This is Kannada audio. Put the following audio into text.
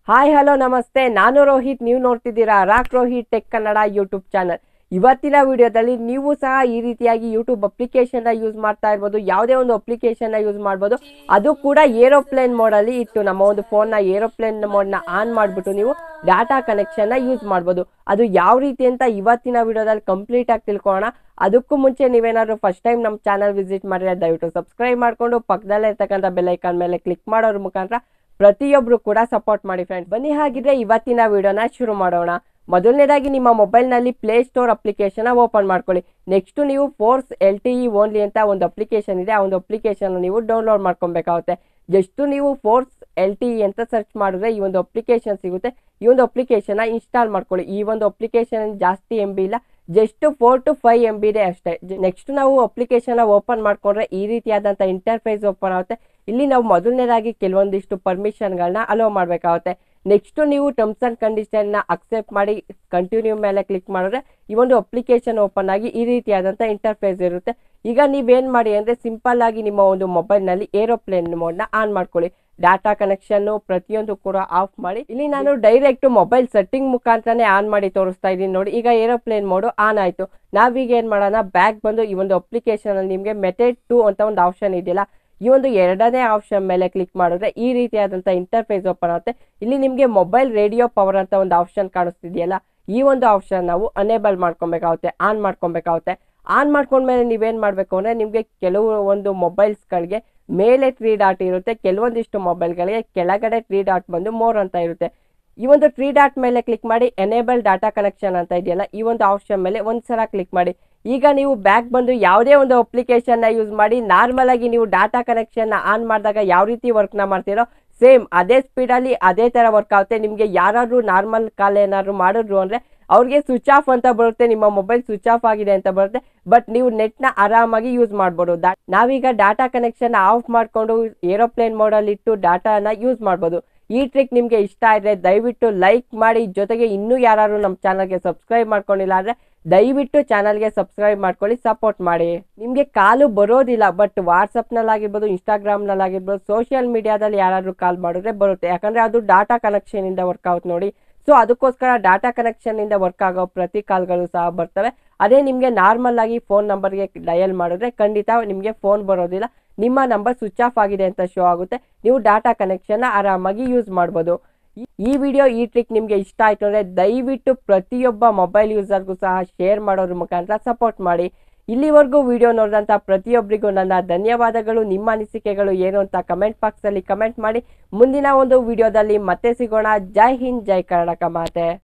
ಹಾಯ್ ಹಲೋ ನಮಸ್ತೆ ನಾನು ರೋಹಿತ್ ನೀವು ನೋಡ್ತಿದ್ದೀರಾ rock Rohit tech Kannada YouTube channel ಇವತ್ತಿನ ವಿಡಿಯೋದಲ್ಲಿ ನೀವು ಸಹ ಈ ರೀತಿಯಾಗಿ ಯೂಟ್ಯೂಬ್ ಅಪ್ಲಿಕೇಶನ್ನ ಯೂಸ್ ಮಾಡ್ತಾ ಇರ್ಬೋದು ಯಾವುದೇ ಒಂದು ಅಪ್ಲಿಕೇಶನ್ನ ಯೂಸ್ ಮಾಡ್ಬೋದು ಅದು ಕೂಡ ಏರೋಪ್ಲೇನ್ ಮೋಡಲ್ಲಿ ಇಟ್ಟು ನಮ್ಮ ಒಂದು ಫೋನ್ನ ಏರೋಪ್ಲೇನ್ ಮೋಡ್ನ ಆನ್ ಮಾಡಿಬಿಟ್ಟು ನೀವು ಡಾಟಾ ಕನೆಕ್ಷನ್ನ ಯೂಸ್ ಮಾಡ್ಬೋದು ಅದು ಯಾವ ರೀತಿ ಅಂತ ಇವತ್ತಿನ ವಿಡಿಯೋದಲ್ಲಿ ಕಂಪ್ಲೀಟ್ ಆಗಿ ತಿಳ್ಕೊಳ್ಳೋಣ ಅದಕ್ಕೂ ಮುಂಚೆ ನೀವೇನಾದ್ರು ಫಸ್ಟ್ ಟೈಮ್ ನಮ್ಮ ಚಾನಲ್ ವಿಸಿಟ್ ಮಾಡಿದ್ರೆ ದಯವಿಟ್ಟು ಸಬ್ಸ್ಕ್ರೈಬ್ ಮಾಡಿಕೊಂಡು ಪಕ್ಕದಲ್ಲೇ ಇರ್ತಕ್ಕಂಥ ಬೆಲ್ಲೈಕಾನ್ ಮೇಲೆ ಕ್ಲಿಕ್ ಮಾಡೋದ್ರ ಮುಖಾಂತರ ಪ್ರತಿಯೊಬ್ರು ಕೂಡ ಸಪೋರ್ಟ್ ಮಾಡಿ ಫ್ರೆಂಡ್ಸ್ ಬನ್ನಿ ಹಾಗಿದ್ರೆ ಇವತ್ತಿನ ವಿಡಿಯೋನ ಶುರು ಮಾಡೋಣ ಮೊದಲನೇದಾಗಿ ನಿಮ್ಮ ಮೊಬೈಲ್ನಲ್ಲಿ ಪ್ಲೇ ಸ್ಟೋರ್ ಅಪ್ಲಿಕೇಶನ್ ಓಪನ್ ಮಾಡ್ಕೊಳ್ಳಿ ನೆಕ್ಸ್ಟ್ ನೀವು force L T E only ಅಂತ ಒಂದು ಅಪ್ಲಿಕೇಶನ್ ಇದೆ ಆ ಒಂದು ಅಪ್ಲಿಕೇಶನ್ ನೀವು ಡೌನ್ಲೋಡ್ ಮಾಡ್ಕೊಬೇಕಾಗುತ್ತೆ ಜಸ್ಟ್ ನೀವು ಫೋರ್ಸ್ ಎಲ್ ಟಿ ಇ ಅಂತ ಸರ್ಚ್ ಮಾಡಿದ್ರೆ ಈ ಒಂದು ಅಪ್ಲಿಕೇಶನ್ ಸಿಗುತ್ತೆ ಈ ಒಂದು ಅಪ್ಲಿಕೇಶನ್ ಇನ್ಸ್ಟಾಲ್ ಮಾಡ್ಕೊಳ್ಳಿ ಈ ಒಂದು ಅಪ್ಲಿಕೇಶನ್ ಜಾಸ್ತಿ ಎಂ ಬಿ ಇಲ್ಲ just four to five M B ಇದೆ ಅಷ್ಟೇ ನೆಕ್ಸ್ಟ್ ನಾವು ಅಪ್ಲಿಕೇಶನ್ ಓಪನ್ ಮಾಡ್ಕೊಂಡ್ರೆ ಈ ರೀತಿಯಾದಂಥ ಇಂಟರ್ಫೇಸ್ ಓಪನ್ ಆಗುತ್ತೆ ಇಲ್ಲಿ ನಾವು ಮೊದಲನೇದಾಗಿ ಕೆಲವೊಂದಿಷ್ಟು ಪರ್ಮಿಷನ್ಗಳನ್ನ ಅಲೋ ಮಾಡಬೇಕಾಗುತ್ತೆ ನೆಕ್ಸ್ಟ್ ನೀವು ಟರ್ಮ್ಸ್ ಅಂಡ್ ಕಂಡೀಷನ್ನ ಅಕ್ಸೆಪ್ಟ್ ಮಾಡಿ ಕಂಟಿನ್ಯೂ ಮೇಲೆ ಕ್ಲಿಕ್ ಮಾಡಿದ್ರೆ ಈ ಒಂದು ಅಪ್ಲಿಕೇಶನ್ ಓಪನ್ ಆಗಿ ಈ ರೀತಿಯಾದಂಥ ಇಂಟರ್ಫೇಸ್ ಇರುತ್ತೆ ಈಗ ನೀವೇನು ಮಾಡಿ ಅಂದರೆ ಸಿಂಪಲ್ ಆಗಿ ನಿಮ್ಮ ಒಂದು ಮೊಬೈಲ್ನಲ್ಲಿ ಏರೋಪ್ಲೇನ್ ಮೋಡ್ನ ಆನ್ ಮಾಡ್ಕೊಳ್ಳಿ ಡಾಟಾ ಕನೆಕ್ಷನ್ನು ಪ್ರತಿಯೊಂದು ಕೂಡ ಆಫ್ ಮಾಡಿ ಇಲ್ಲಿ ನಾನು ಡೈರೆಕ್ಟ್ ಮೊಬೈಲ್ ಸೆಟ್ಟಿಂಗ್ ಮುಖಾಂತರನೇ ಆನ್ ಮಾಡಿ ತೋರಿಸ್ತಾ ಇದ್ದೀನಿ ನೋಡಿ ಈಗ ಏರೋಪ್ಲೇನ್ ಮೋಡು ಆನ್ ಆಯಿತು ನಾವೀಗ ಏನು ಮಾಡೋಣ ಬ್ಯಾಕ್ ಬಂದು ಈ ಒಂದು ಅಪ್ಲಿಕೇಶನಲ್ಲಿ ನಿಮಗೆ ಮೆಥಡ್ ಟು ಅಂತ ಒಂದು ಆಪ್ಷನ್ ಇದೆಯಲ್ಲ ಈ ಒಂದು ಎರಡನೇ ಆಪ್ಷನ್ ಮೇಲೆ ಕ್ಲಿಕ್ ಮಾಡಿದ್ರೆ ಈ ರೀತಿಯಾದಂಥ ಇಂಟರ್ಫೇಸ್ ಓಪನ್ ಆಗುತ್ತೆ ಇಲ್ಲಿ ನಿಮಗೆ ಮೊಬೈಲ್ ರೇಡಿಯೋ ಪವರ್ ಅಂತ ಒಂದು ಆಪ್ಷನ್ ಕಾಣಿಸ್ತಿದೆಯಲ್ಲ ಈ ಒಂದು ಆಪ್ಷನ್ ನಾವು ಅನೇಬಲ್ ಮಾಡ್ಕೊಬೇಕಾಗುತ್ತೆ ಆನ್ ಮಾಡ್ಕೊಬೇಕಾಗುತ್ತೆ ಆನ್ ಮಾಡ್ಕೊಂಡ್ಮೇಲೆ ನೀವೇನು ಮಾಡಬೇಕು ಅಂದರೆ ನಿಮಗೆ ಕೆಲವು ಒಂದು ಮೊಬೈಲ್ಸ್ಗಳಿಗೆ ಮೇಲೆ ತ್ರೀ ಡಾಟ್ ಇರುತ್ತೆ ಕೆಲವೊಂದಿಷ್ಟು ಮೊಬೈಲ್ಗಳಿಗೆ ಕೆಳಗಡೆ ತ್ರೀ ಡಾಟ್ ಬಂದು ಮೋರ್ ಅಂತ ಇರುತ್ತೆ ಈ ಒಂದು ತ್ರೀ ಡಾಟ್ ಮೇಲೆ ಕ್ಲಿಕ್ ಮಾಡಿ ಎನೇಬಲ್ ಡಾಟಾ ಕನೆಕ್ಷನ್ ಅಂತ ಇದೆಯಲ್ಲ ಈ ಒಂದು ಆಪ್ಷನ್ ಮೇಲೆ ಒಂದ್ಸಲ ಕ್ಲಿಕ್ ಮಾಡಿ ಈಗ ನೀವು ಬ್ಯಾಕ್ ಬಂದು ಯಾವುದೇ ಒಂದು ಅಪ್ಲಿಕೇಶನ್ನ ಯೂಸ್ ಮಾಡಿ ನಾರ್ಮಲ್ ಆಗಿ ನೀವು ಡಾಟಾ ಕನೆಕ್ಷನ್ನ ಆನ್ ಮಾಡಿದಾಗ ಯಾವ ರೀತಿ ವರ್ಕ್ನ ಮಾಡ್ತೀರೋ ಸೇಮ್ ಅದೇ ಸ್ಪೀಡಲ್ಲಿ ಅದೇ ಥರ ವರ್ಕ್ ಆಗುತ್ತೆ ನಿಮಗೆ ಯಾರಾದ್ರೂ ನಾರ್ಮಲ್ ಕಾಲ್ ಏನಾದ್ರು ಮಾಡಿದ್ರು ಅಂದರೆ ಅವ್ರಿಗೆ ಸ್ವಿಚ್ ಆಫ್ ಅಂತ ಬರುತ್ತೆ ನಿಮ್ಮ ಮೊಬೈಲ್ ಸ್ವಿಚ್ ಆಫ್ ಆಗಿದೆ ಅಂತ ಬರುತ್ತೆ ಬಟ್ ನೀವು ನೆಟ್ನ ಆರಾಮಾಗಿ ಯೂಸ್ ಮಾಡ್ಬೋದು ದಾ ನಾವೀಗ ಡಾಟಾ ಕನೆಕ್ಷನ್ ಆಫ್ ಮಾಡಿಕೊಂಡು ಏರೋಪ್ಲೇನ್ ಮೋಡಲ್ಲಿ ಇಟ್ಟು ಡಾಟಾನ ಯೂಸ್ ಮಾಡ್ಬೋದು ಈ ಟ್ರಿಕ್ ನಿಮಗೆ ಇಷ್ಟ ಆದರೆ ದಯವಿಟ್ಟು ಲೈಕ್ ಮಾಡಿ ಜೊತೆಗೆ ಇನ್ನೂ ಯಾರು ನಮ್ಮ ಚಾನಲ್ಗೆ ಸಬ್ಸ್ಕ್ರೈಬ್ ಮಾಡ್ಕೊಂಡಿಲ್ಲ ಅಂದರೆ ದಯವಿಟ್ಟು ಚಾನಲ್ಗೆ ಸಬ್ಸ್ಕ್ರೈಬ್ ಮಾಡ್ಕೊಳ್ಳಿ ಸಪೋರ್ಟ್ ಮಾಡಿ ನಿಮಗೆ ಕಾಲು ಬರೋದಿಲ್ಲ ಬಟ್ ವಾಟ್ಸಪ್ನಲ್ಲಾಗಿರ್ಬೋದು ಇನ್ಸ್ಟಾಗ್ರಾಮ್ನಲ್ಲಾಗಿರ್ಬೋದು ಸೋಷಿಯಲ್ ಮೀಡಿಯಾದಲ್ಲಿ ಯಾರಾದರೂ ಕಾಲ್ ಮಾಡಿದ್ರೆ ಬರುತ್ತೆ ಯಾಕಂದರೆ ಅದು ಡಾಟಾ ಕನೆಕ್ಷನಿಂದ ವರ್ಕ್ ಆಗುತ್ತೆ ನೋಡಿ ಸೊ ಅದಕ್ಕೋಸ್ಕರ ಡಾಟಾ ಕನೆಕ್ಷನ್ನಿಂದ ವರ್ಕ್ ಆಗೋ ಪ್ರತಿ ಕಾಲ್ಗಳು ಸಹ ಬರ್ತವೆ ಅದೇ ನಿಮಗೆ ನಾರ್ಮಲ್ ಆಗಿ ಫೋನ್ ನಂಬರ್ಗೆ ಡಯಲ್ ಮಾಡಿದ್ರೆ ಖಂಡಿತ ನಿಮಗೆ ಫೋನ್ ಬರೋದಿಲ್ಲ ನಿಮ್ಮ ನಂಬರ್ ಸ್ವಿಚ್ ಆಫ್ ಆಗಿದೆ ಅಂತ ಶೋ ಆಗುತ್ತೆ ನೀವು ಡಾಟಾ ಕನೆಕ್ಷನ್ನ ಆರಾಮಾಗಿ ಯೂಸ್ ಮಾಡ್ಬೋದು ಈ- ಈ ವಿಡಿಯೋ ಈ ಟ್ರಿಕ್ ನಿಮಗೆ ಇಷ್ಟ ಆಯಿತು ಅಂದರೆ ದಯವಿಟ್ಟು ಪ್ರತಿಯೊಬ್ಬ ಮೊಬೈಲ್ ಯೂಸರ್ಗೂ ಸಹ ಶೇರ್ ಮಾಡೋದ್ರ ಮುಖಾಂತರ ಸಪೋರ್ಟ್ ಮಾಡಿ ಇಲ್ಲಿವರೆಗೂ ವಿಡಿಯೋ ನೋಡಿದಂಥ ಪ್ರತಿಯೊಬ್ಬರಿಗೂ ನನ್ನ ಧನ್ಯವಾದಗಳು ನಿಮ್ಮ ಅನಿಸಿಕೆಗಳು ಏನು ಅಂತ ಕಮೆಂಟ್ ಬಾಕ್ಸಲ್ಲಿ ಕಮೆಂಟ್ ಮಾಡಿ ಮುಂದಿನ ಒಂದು ವಿಡಿಯೋದಲ್ಲಿ ಮತ್ತೆ ಸಿಗೋಣ ಜೈ ಹಿಂದ್ ಜೈ ಕರ್ನಾಟಕ ಮಾತೆ